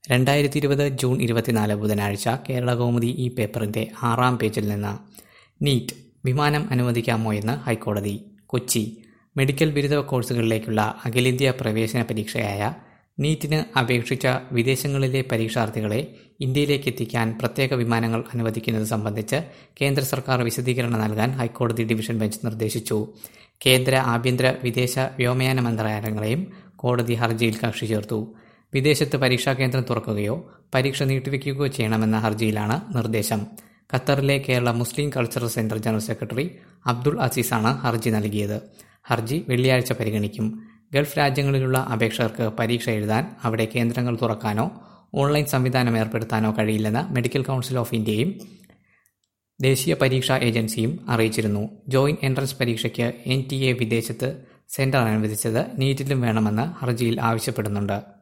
രണ്ടായിരത്തി ഇരുപത് ജൂൺ ഇരുപത്തിനാല് ബുധനാഴ്ച കേരളകൗമുദി ഈ പേപ്പറിന്റെ ആറാം പേജിൽ നിന്ന് നീറ്റ് വിമാനം അനുവദിക്കാമോ എന്ന് ഹൈക്കോടതി കൊച്ചി മെഡിക്കൽ ബിരുദ കോഴ്സുകളിലേക്കുള്ള അഖിലേന്ത്യാ പ്രവേശന പരീക്ഷയായ നീറ്റിന് അപേക്ഷിച്ച വിദേശങ്ങളിലെ പരീക്ഷാർത്ഥികളെ ഇന്ത്യയിലേക്ക് എത്തിക്കാൻ പ്രത്യേക വിമാനങ്ങൾ അനുവദിക്കുന്നത് സംബന്ധിച്ച് കേന്ദ്ര സർക്കാർ വിശദീകരണം നൽകാൻ ഹൈക്കോടതി ഡിവിഷൻ ബെഞ്ച് നിർദ്ദേശിച്ചു കേന്ദ്ര ആഭ്യന്തര വിദേശ വ്യോമയാന മന്ത്രാലയങ്ങളെയും കോടതി ഹർജിയിൽ കക്ഷി ചേർത്തു വിദേശത്ത് പരീക്ഷാ കേന്ദ്രം തുറക്കുകയോ പരീക്ഷ നീട്ടിവെക്കുകയോ ചെയ്യണമെന്ന ഹർജിയിലാണ് നിർദ്ദേശം ഖത്തറിലെ Kerala Muslim cultural centre general secretary Abdul അസീസാണ് ഹർജി നൽകിയത് ഹർജി വെള്ളിയാഴ്ച പരിഗണിക്കും ഗൾഫ് രാജ്യങ്ങളിലുള്ള അപേക്ഷകർക്ക് പരീക്ഷ എഴുതാൻ അവിടെ കേന്ദ്രങ്ങൾ തുറക്കാനോ ഓൺലൈൻ സംവിധാനം ഏർപ്പെടുത്താനോ കഴിയില്ലെന്ന് മെഡിക്കൽ കൗൺസിൽ ഓഫ് ഇന്ത്യയും ദേശീയ പരീക്ഷാ ഏജൻസിയും അറിയിച്ചിരുന്നു ജോയിന്റ് എൻട്രൻസ് പരീക്ഷയ്ക്ക് എൻ ടി എ വിദേശത്ത് സെന്റർ അനുവദിച്ചത് നീറ്റിലും വേണമെന്ന് ഹർജിയിൽ ആവശ്യപ്പെടുന്നുണ്ട്